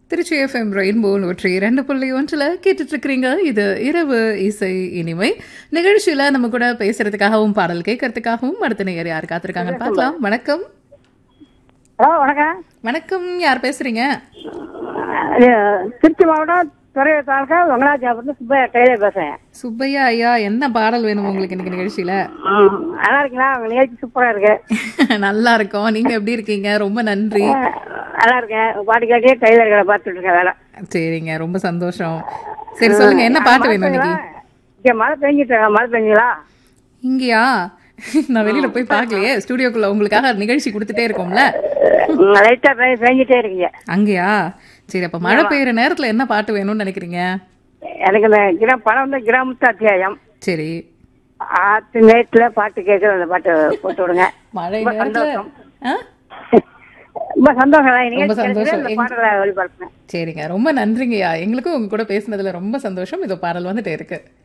Trichy FM rainbow நூற்றி இரண்டு புள்ளி ஒன்றில் கேட்டுட்டு இருக்கிறீங்க இது இரவு இசை இனிமை நிகழ்ச்சியில நம்ம கூட பேசுறதுக்காகவும் பாடல் கேட்கறதுக்காகவும் அடுத்த நேயர் யார் காத்திருக்காங்கன்னு பார்க்கலாம் வணக்கம் ஹலோ வணக்கம் வணக்கம் யார் பேசுறீங்க இது திருச்சி மாவட்டம் துறையூர் தாலுக்கா வெங்கடாஜாபுரத்து சுப்பையா டெய்லர் பேசுறேன் சுப்பையா ஐயா என்ன பாடல் வேணும் உங்களுக்கு இன்னைக்கு நிகழ்ச்சியில ம், நல்லா இருக்கீங்களா உங்க நிகழ்ச்சி சூப்பரா இருக்கு நல்லா இருக்கோம் நீங்க எப்படி இருக்கீங்க ரொம்ப நன்றி அஹ், நல்லா இருக்கேன் பாட்டு கேட்டே டெய்லர் கடை பார்த்துட்டு இருக்கேன் வேலை சரிங்க ரொம்ப சந்தோஷம் சரி சொல்லுங்க என்ன பாட்டு வேணும் இன்னைக்கு இங்க மழை பெஞ்சிட்டு இருக்கா மழை பெஞ்சுங்களா இங்கயா நான் வெளியில போய் பார்க்கலையே ஸ்டுடியோக்குள்ள உங்களுக்காக நிகழ்ச்சி கொடுத்துட்டே இருக்கோம்ல லைட்டா பெஞ்சிட்டே இருக்கீங்க அங்கயா சரி அப்ப மழை பெய்யுற நேரத்துல என்ன பாட்டு வேணும்னு நினைக்கிறீங்க எனக்கு இந்த கிரா படம் வந்து கிராமத்து அத்தியாயம் சரி ஆத்து நேரத்துல பாட்டு கேட்குற அந்த பாட்டு போட்டு விடுங்க மழை ரொம்ப நேரத்துல சந்தோஷம். ஆ? ரொம்ப சந்தோஷம் தான். ரொம்ப நிகழ்ச்சி சந்தோஷம். கிடைச்சது, இந்த பாடலை ஒளிபரப்புனேன் சரிங்க ரொம்ப நன்றிங்கய்யா எங்களுக்கும் உங்க கூட பேசுனதுல ரொம்ப சந்தோஷம் இதோ பாடல் வந்துட்டே இருக்கு